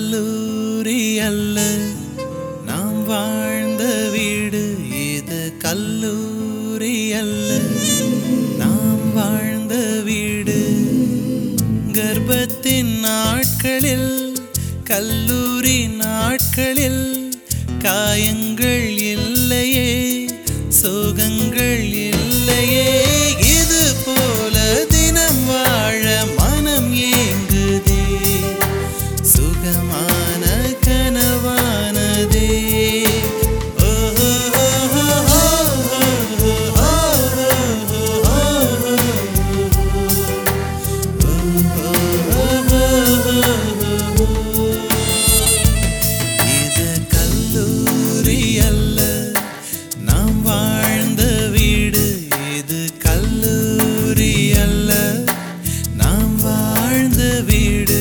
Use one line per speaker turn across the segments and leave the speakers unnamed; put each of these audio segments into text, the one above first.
கல்லூரி அல்ல நாம் வாழ்ந்த வீடு இது கல்லூரி அல்ல நாம் வாழ்ந்த வீடு கர்ப்பத்தின் நாட்களில் கல்லூரி நாட்களில் காயங்கள் இல்லையே சோகங்கள் இல்லையே இது போல தினம் வாழ மனம் ஏங்குதே சுகமான கனவானதே ஓஹோ இது கல்லூரி அல்ல நாம் வாழ்ந்த வீடு இது கல்லூரி அல்ல நாம் வாழ்ந்த வீடு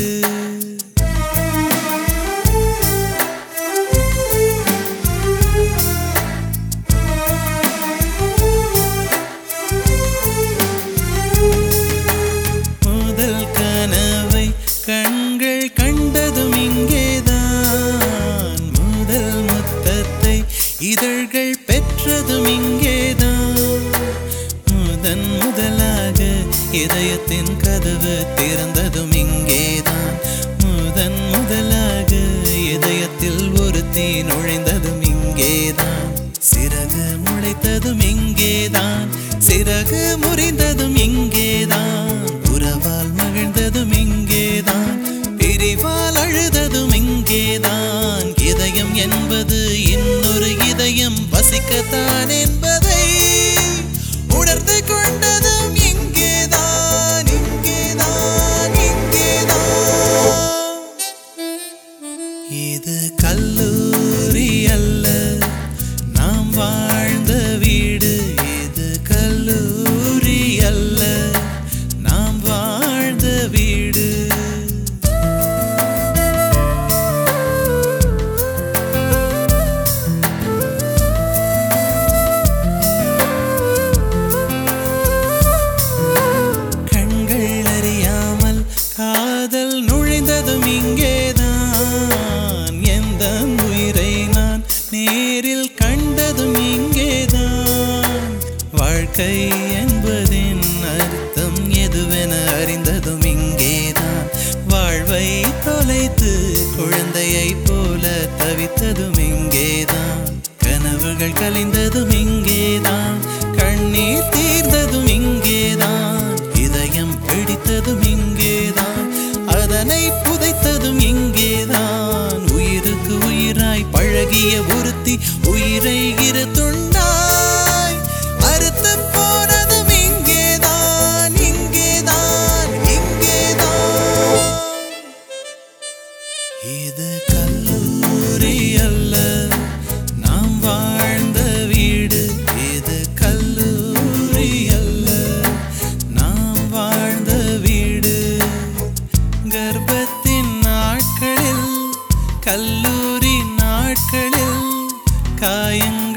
முதல் கனவை கண்கள் கண்டதும் இங்கேதான் முதல் முத்தத்தை இதழ்கள் பெற்றதும் இங்கேதான் முதன் முதலாக இதயத்தின் கதவு திறந்ததும் இங்கேதான் முதன் முதலாக இதயத்தில் ஒரு தீ நுழைந்ததும் இங்கேதான் சிறகு முளைத்ததும் இங்கேதான் சிறகு முறிந்ததும் இங்கேதான் உறவால் மகிழ்ந்ததும் இங்கேதான் பிரிவால் அழுததும் இங்கேதான் இதயம் என்பது இன்னொரு இதயம் வசிக்கத்தான் என்பதை உணர்ந்து கொண்டதும் இங்கேதான் இங்கேதான் இங்கேதான் இது கல்லூரி அல்ல நாம் வாழ்ந்த வீடு இது கல்லூரி அல்ல நாம் வாழ்ந்த வீடு கண்கள் அறியாமல் காதல் நுழைந்ததும் இங்கேதான் எந்த உயிரை நான் நேரில் கண்டதும் இங்கேதான் வாழ்க்கை என்பதின் அர்த்தம் எதுவென அறிந்ததும் இங்கேதான் வாழ்வை தொலைத்து குழந்தையைப் போல தவித்ததும் இங்கேதான் கனவுகள் கலைந்ததும் இங்கேதான் கண்ணீர் தீர்ந்ததும் இங்கேதான் இதயம் பிடித்ததும் இங்கேதான் அதனை புதைத்ததும் இங்கேதான் உயிருக்கு உயிராய் பழகிய ஒருத்தி உயிரை இரு துண்டாய் அறுத்து போனதும் இங்கேதான் இங்கேதான் இங்கேதான் இது கல்லூரி அல்ல நாம் வாழ்ந்த வீடு இது கல்லூரி அல்ல நாம் வாழ்ந்த வீடு கர்ப்பத்தின் நாட்களில் கல்லூரி நாட்களில் காயங்கள்